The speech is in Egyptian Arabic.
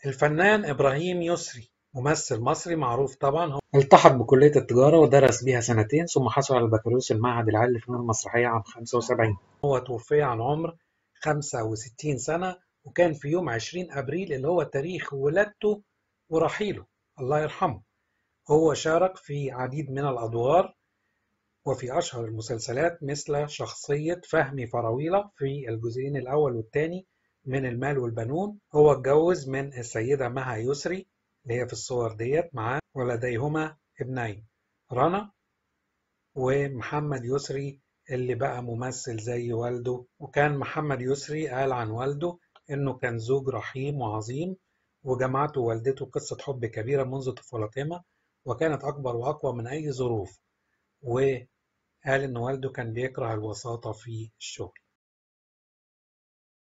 الفنان إبراهيم يسري ممثل مصري معروف طبعا هو التحق بكلية التجارة ودرس بها سنتين ثم حصل على البكالوريوس المعهد العالي للفنون المسرحية عام 75 هو توفي عن عمر 65 سنة وكان في يوم 20 أبريل اللي هو تاريخ ولادته ورحيله الله يرحمه هو شارك في عديد من الأدوار وفي أشهر المسلسلات مثل شخصية فهمي فراويلة في الجزئين الأول والثاني من المال والبنون هو اتجوز من السيدة مها يسري اللي هي في الصور ديت معاه ولديهما ابنين رنا ومحمد يسري اللي بقى ممثل زي والده وكان محمد يسري قال عن والده انه كان زوج رحيم وعظيم وجمعته والدته قصة حب كبيرة منذ طفولتهما وكانت أكبر وأقوى من أي ظروف وقال إن والده كان بيكره الوساطة في الشغل